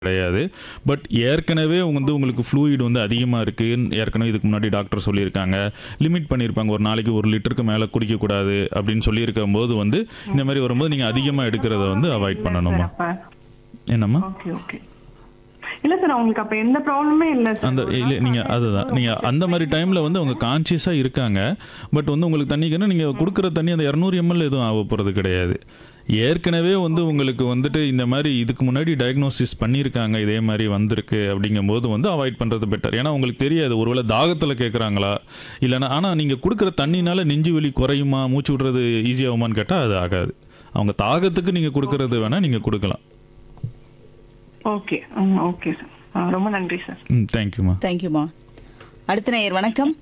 கிடையாது பட் ஏற்கனவே வந்து உங்களுக்கு ஃப்ளூயிட் வந்து அதிகமாக இருக்குது ஏற்கனவே இதுக்கு முன்னாடி டாக்டர் சொல்லியிருக்காங்க லிமிட் பண்ணியிருப்பாங்க ஒரு நாளைக்கு ஒரு லிட்டருக்கு மேலே குடிக்கக்கூடாது அப்படின்னு சொல்லியிருக்கும் போது வந்து இந்த மாதிரி வரும்போது நீங்கள் அதிகமாக எடுக்கிறத வந்து அவாய்ட் பண்ணணுமா அப்ப என்னம்மா ஓகே ஓகே இல்ல சார் அவங்களுக்கு அப்ப எந்த ப்ராப்ளமே இல்ல சார் அந்த இல்லை நீங்கள் அதுதான் நீங்கள் அந்த மாதிரி டைமில் வந்து அவங்க கான்சியஸாக இருக்காங்க பட் வந்து உங்களுக்கு தண்ணிக்குன்னா நீங்கள் கொடுக்குற தண்ணி அந்த இரநூறு எம்எல் எதுவும் ஆக போகிறது கிடையாது ஏற்கனவே வந்து உங்களுக்கு வந்துட்டு இந்த மாதிரி இதுக்கு முன்னாடி டயக்னோசிஸ் பண்ணியிருக்காங்க இதே மாதிரி வந்திருக்கு அப்படிங்கும்போது வந்து அவாய்ட் பண்ணுறது பெட்டர் ஏன்னா உங்களுக்கு தெரியாது ஒருவேளை தாகத்தில் கேட்குறாங்களா இல்லைனா ஆனால் நீங்கள் கொடுக்குற தண்ணினால நெஞ்சு வலி குறையுமா மூச்சு விடுறது ஈஸியாகுமான்னு கேட்டால் அது ஆகாது அவங்க தாகத்துக்கு நீங்கள் கொடுக்கறது வேணால் நீங்கள் கொடுக்கலாம் ஓகே ஓகே சார் ஆ, ரொம்ப நன்றி சார் ம் தேங்க்யூம்மா தேங்க்யூமா அடுத்த நேயர் வணக்கம்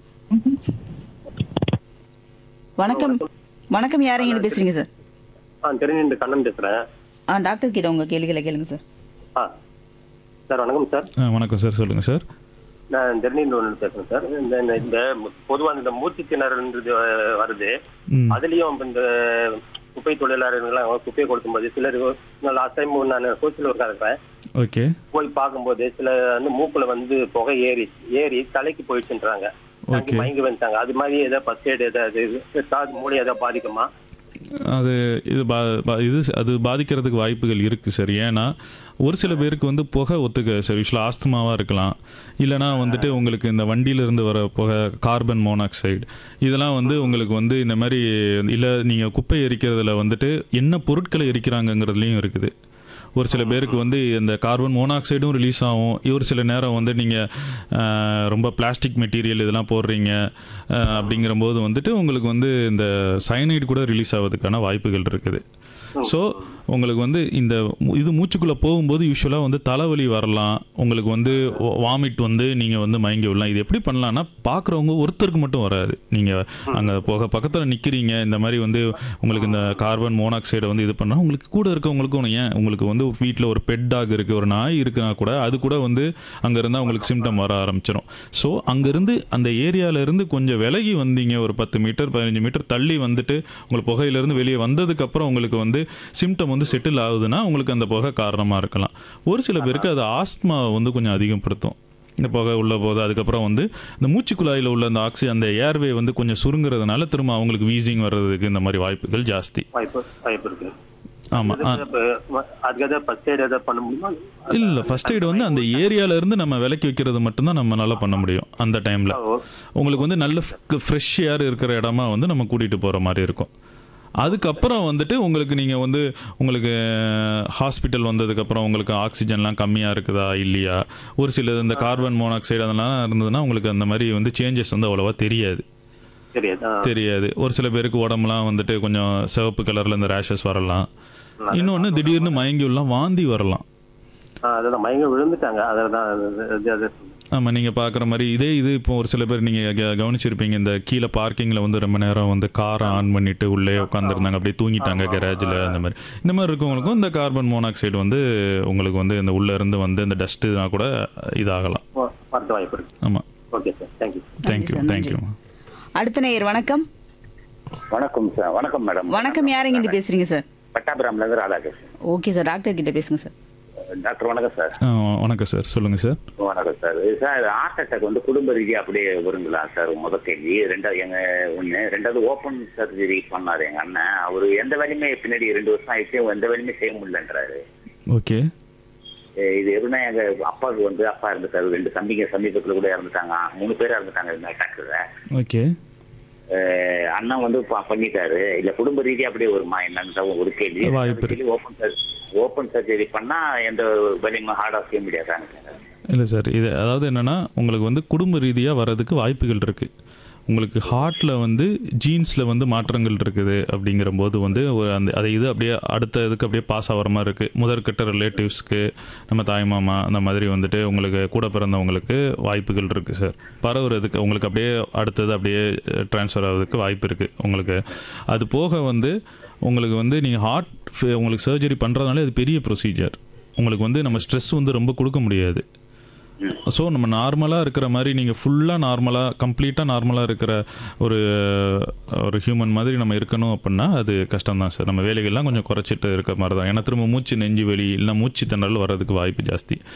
வணக்கம் வணக்கம் யாரைங்க இருந்து பேசுறீங்க சார் ஆ தெரிஞ்சு கண்ணன் பேசுகிறேன் ஆ டாக்டர் கிட்ட உங்க கேள்விகளை கேளுங்க சார் ஆ சார் வணக்கம் சார் ஆ வணக்கம் சார் சொல்லுங்கள் சார் நான் ஜெர்னியில் ஒன்று பேசுகிறேன் சார் இந்த இந்த- இந்த பொதுவாக இந்த மூச்சு திணறல்ன்றது அஹ், வருது ம் அதுலேயும் இந்த குப்பை தொழிலாளர்கள்லாம் குப்பையை கொடுக்கும்போது சிலர் லாஸ்ட் டைம் நான் கோச்சில் ஒர்க்காக இருக்கிறேன் ஓகே போய் பார்க்கும்போது சில வந்து மூக்குல வந்து புகை ஏறி ஏறி தலைக்கு போயிடுச்சுன்றாங்க Okay. மயங்கி வந்துட்டாங்க அது மாதிரி ஏதாவது ஃபர்ஸ்ட் எய்டு ஏதாவது காது மூளை ஏதாவது பாதிக்குமா அது இது பா பா- இது அது பாதிக்கிறதுக்கு வாய்ப்புகள் இருக்குது சார் ஏன்னா ஒரு சில பேருக்கு வந்து புகை ஒத்துக்க சார் யூஸ்வலாக ஆஸ்துமாவாக இருக்கலாம் இல்லைனா வந்துட்டு உங்களுக்கு இந்த வண்டியிலேருந்து வர புகை கார்பன் மோனாக்சைடு இதெல்லாம் வந்து உங்களுக்கு வந்து இந்த மாதிரி இல்லை நீங்கள் குப்பை எரிக்கிறதுல வந்துட்டு என்ன பொருட்களை எரிக்கிறாங்கங்கிறதுலையும் இருக்குது ஒரு சில பேருக்கு வந்து இந்த கார்பன் மோனாக்சைடும் ரிலீஸ் ஆகும் ஒரு சில நேரம் வந்து நீங்கள் ரொம்ப பிளாஸ்டிக் மெட்டீரியல் இதெல்லாம் போடுறீங்க அஹ், அப்படிங்கிறபோது வந்துட்டு உங்களுக்கு வந்து இந்த சயனைடு கூட ரிலீஸ் ஆகிறதுக்கான வாய்ப்புகள் இருக்குது ஸோ உங்களுக்கு வந்து இந்த மு- இது மூச்சுக்குள்ளே போகும்போது யூஸ்வலாக வந்து தலைவலி வரலாம் உங்களுக்கு வந்து வாமிட் வந்து நீங்கள் வந்து மயங்கி விடலாம் இது எப்படி பண்ணலாம்னா பார்க்குறவங்க ஒருத்தருக்கு மட்டும் வராது நீங்கள் அங்கே போக பக்கத்தில் நிற்கிறீங்க இந்த மாதிரி வந்து உங்களுக்கு இந்த கார்பன் மோனாக்சைடை வந்து இது பண்ணால் உங்களுக்கு கூட இருக்கவங்களுக்கும் ஏன் உங்களுக்கு வந்து வீட்டில் ஒரு பெட் டாக் இருக்குது ஒரு நாய் இருக்குன்னா கூட அது கூட வந்து அங்கே இருந்தால் உங்களுக்கு சிம்டம் வர ஆரம்பிச்சிடும் ஸோ அங்கேருந்து அந்த ஏரியாவிலேருந்து கொஞ்சம் விலகி வந்தீங்க ஒரு பத்து மீட்டர் பதினஞ்சு மீட்டர் தள்ளி வந்துட்டு உங்களுக்கு புகையிலேருந்து வெளியே வந்ததுக்கப்புறம் உங்களுக்கு வந்து சிம்டம் வந்து செட்டில் ஆகுதுன்னா உங்களுக்கு அந்த புகை காரணமாக இருக்கலாம் ஒரு சில பேருக்கு அது ஆஸ்துமா வந்து கொஞ்சம் அதிகப்படுத்தும் இந்த புகை உள்ள போது அதுக்கப்புறம் வந்து இந்த மூச்சுக்குழாயில் உள்ள அந்த ஆக்சி அந்த ஏர்வே வந்து கொஞ்சம் சுருங்குறதுனால திரும்ப அவங்களுக்கு வீசிங் வர்றதுக்கு இந்த மாதிரி வாய்ப்புகள் ஜாஸ்தி வாய்ப்பு வாய்ப்பு இருக்கு ஆமாம் இப்ப அதுக்கு ஏதாவது ஃபர்ஸ்ட் எய்டு ஏதாவது பண்ண முடியுமா இல்லை ஃபர்ஸ்ட் எய்டு வந்து அந்த ஏரியால இருந்து நம்ம விலக்கி வைக்கிறது மட்டும்தான் நம்ம நல்லா பண்ண முடியும் அந்த டைமில் ஓ. உங்களுக்கு வந்து நல்ல ஃப்ரெஷ் ஏர் இருக்கிற இடமா வந்து நம்ம கூட்டிகிட்டு போகிற மாதிரி இருக்கும் அதுக்கப்புறம் வந்துட்டு உங்களுக்கு நீங்கள் வந்து உங்களுக்கு ஹாஸ்பிட்டல் வந்ததுக்கப்புறம் உங்களுக்கு ஆக்சிஜன்லாம் கம்மியாக இருக்குதா இல்லையா ஒரு சில இந்த கார்பன் மோனாக்சைடு அதெல்லாம் இருந்ததுன்னா உங்களுக்கு அந்த மாதிரி வந்து சேஞ்சஸ் வந்து அவ்வளோவா தெரியாது தெரியாது ஆ. தெரியாது ஒரு சில பேருக்கு உடம்புலாம் வந்துட்டு கொஞ்சம் சிவப்பு கலரில் இந்த ரேஷஸ் வரலாம் இன்னொன்று திடீர்னு மயங்கி விடலாம் வாந்தி வரலாம் ஆ, அதுதான் மயங்க விழுந்துட்டாங்க அதுதான் அது- அது- அது ஆமாம் நீங்கள் பார்க்குற மாதிரி இதே இது இப்போ ஒரு சில பேர் நீங்கள் கவனிச்சிருப்பீங்க இந்த கீழே பார்க்கிங்கில் வந்து ரொம்ப நேரம் வந்து காரை ஆன் பண்ணிட்டு உள்ளே உட்காந்துருந்தாங்க அப்படியே தூங்கிட்டாங்க கராஜில் அந்த மாதிரி இந்த மாதிரி இருக்கவங்களுக்கும் இந்த கார்பன் மோனாக்சைடு வந்து உங்களுக்கு வந்து இந்த உள்ளே இருந்து வந்து இந்த டஸ்ட்டுனா கூட இதாகலாம் வ- வரது வாய்ப்பு இருக்கு ஆமாம் okay sir thank you thank you sir, நன்றி. தேங்க்யூ அடுத்த நேயர் வணக்கம் வணக்கம் சார் வணக்கம் மேடம் வணக்கம் யாரைங்க இருந்து பேசுறீங்க சார் பட்டாபுரம்ல இருந்து ராதாகிருஷ்ணன் ஓகே சார் டாக்டர் கிட்ட பேசுங்க சார் டாக்டர் வணக்கம் சார் வணக்கம் சார் சொல்லுங்கள் சார் வணக்கம் சார் சார் ஹார்ட் அட்டாக் வந்து குடும்ப ரீதியாக அப்படியே வருங்களா சார் முத கேள்வி ரெண்டாவது எங்க ஒன்று ரெண்டாவது ஓப்பன் சர்ஜரி பண்ணாரு எங்க அண்ணன் அவர் எந்த வேலையுமே பின்னாடி ரெண்டு வருஷம் ஆயிடுச்சு எந்த வேலையுமே செய்ய முடியலன்றாரு ஓகே அஹ் இது எப்படின்னா எங்க அப்பாவுக்கு வந்து அப்பா இருந்துட்டாரு ரெண்டு தம்பிங்க சமீபத்தில் கூட இறந்துட்டாங்க மூணு பேர் இறந்துட்டாங்க இந்த அட்டாக்ல ஓகே அண்ணன் வந்து ப- பண்ணிட்டாரு இல்ல குடும்ப ரீதியா அப்படியே வருமா என்னன்னு தான் ஒரு கேள்வி வாய்ப்பு இருக்கு. ஓப்பன் ஓப்பன் சர்ஜரி பண்ணா எந்த வேலையுமே ஹார்டா செய்ய முடியாதான்னு இல்லை சார் இது அதாவது என்னென்னா உங்களுக்கு வந்து குடும்ப ரீதியாக வர்றதுக்கு வாய்ப்புகள் இருக்குது உங்களுக்கு ஹார்ட்டில் வந்து ஜீன்ஸில் வந்து மாற்றங்கள் இருக்குது அப்படிங்கிற போது வந்து ஒரு அந்த அதை இது அப்படியே அடுத்த இதுக்கு அப்படியே பாஸ் ஆகிற மாதிரி இருக்குது முதற்கட்ட ரிலேட்டிவ்ஸ்க்கு நம்ம தாய்மாமா அந்த மாதிரி வந்துட்டு உங்களுக்கு கூட பிறந்தவங்களுக்கு வாய்ப்புகள் இருக்குது சார் பரவுறதுக்கு உங்களுக்கு அப்படியே அடுத்தது அப்படியே ட்ரான்ஸ்ஃபர் ஆகிறதுக்கு வாய்ப்பு இருக்குது உங்களுக்கு அது போக வந்து உங்களுக்கு வந்து நீங்கள் ஹார்ட் உங்களுக்கு சர்ஜரி பண்ணுறதுனால அது பெரிய ப்ரொசீஜர் உங்களுக்கு வந்து நம்ம ஸ்ட்ரெஸ் வந்து ரொம்ப கொடுக்க முடியாது ஸோ நம்ம நார்மலாக இருக்கிற மாதிரி நீங்கள் ஃபுல்லாக நார்மலாக கம்ப்ளீட்டாக நார்மலாக இருக்கிற ஒரு ஒரு ஹியூமன் மாதிரி நம்ம இருக்கணும் அப்படின்னா அது கஷ்டம் தான் சார் நம்ம வேலைகள்லாம் கொஞ்சம் குறைச்சிட்டு இருக்கிற மாதிரி தான் ஏன்னா திரும்ப மூச்சு நெஞ்சு வலி இல்லை மூச்சு திணறல் வர்றதுக்கு வாய்ப்பு ஜாஸ்தி